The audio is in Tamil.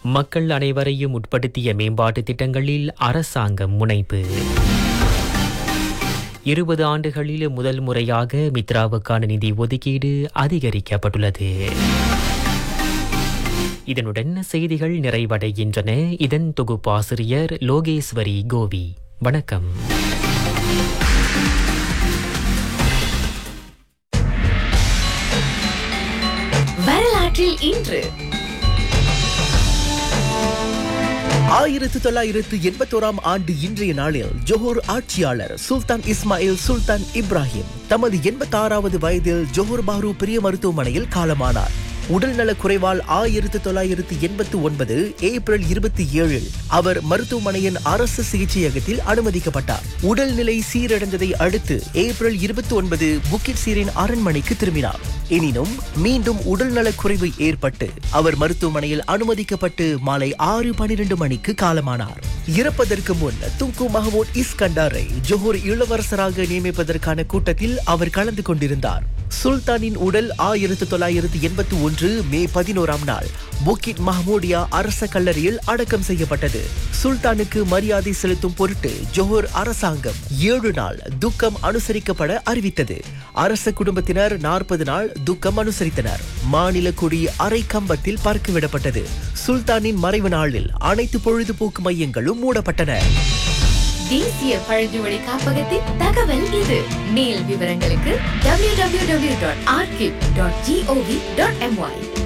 மக்கள் அனைவரையும் உட்படுத்திய மேம்பாட்டு திட்டங்களில் அரசாங்கம் முனைப்பு இருபது ஆண்டுகளில் முதல் முறையாக மித்ராவுக்கான நிதி ஒதுக்கீடு அதிகரிக்கப்பட்டுள்ளது இதனுடன் செய்திகள் நிறைவடைகின்றன இதன் தொகுப்பாசிரியர் லோகேஸ்வரி கோவி வணக்கம் வரலாற்றில் இன்று ஆயிரத்து தொள்ளாயிரத்து எண்பத்தோராம் ஆண்டு இன்றைய நாளில் ஜோஹர் ஆட்சியாளர் சுல்தான் இஸ்மாயில் சுல்தான் இப்ராஹிம் தமது எண்பத்தாறாவது வயதில் ஜோஹர் பாரு பெரிய மருத்துவமனையில் காலமானார் உடல்நலக் குறைவால் ஆயிரத்து தொள்ளாயிரத்து எண்பத்து ஒன்பது ஏப்ரல் இருபத்தி ஏழில் அவர் மருத்துவமனையின் அரசு சிகிச்சையகத்தில் அனுமதிக்கப்பட்டார் உடல்நிலை சீரடைந்ததை அடுத்து ஏப்ரல் இருபத்தி ஒன்பது புக்கிட் சீரின் அரண்மனைக்கு திரும்பினார் எனினும் மீண்டும் உடல்நலக் குறைவு ஏற்பட்டு அவர் மருத்துவமனையில் அனுமதிக்கப்பட்டு மாலை ஆறு பனிரெண்டு மணிக்கு காலமானார் இறப்பதற்கு முன் துங்கு மஹமூத் இஸ்கண்டாரை ஜோஹர் இளவரசராக நியமிப்பதற்கான கூட்டத்தில் அவர் கலந்து கொண்டிருந்தார் சுல்தானின் உடல் ஆயிரத்து தொள்ளாயிரத்து எண்பத்தி ஒன்று மே பதினோராம் நாள் புக்கிட் மஹமூடியா அரச கல்லறையில் அடக்கம் செய்யப்பட்டது சுல்தானுக்கு மரியாதை செலுத்தும் பொருட்டு ஜோஹர் அரசாங்கம் ஏழு நாள் துக்கம் அனுசரிக்கப்பட அறிவித்தது அரச குடும்பத்தினர் நாற்பது நாள் துக்கம் அனுசரித்தனர் மாநில கொடி அரை கம்பத்தில் பறக்கவிடப்பட்டது சுல்தானின் மறைவு நாளில் அனைத்து பொழுதுபோக்கு மையங்களும் மூடப்பட்டன தேசிய பழங்குடி காப்பகத்தின் தகவல் இது மேல் விவரங்களுக்கு www.archive.gov.my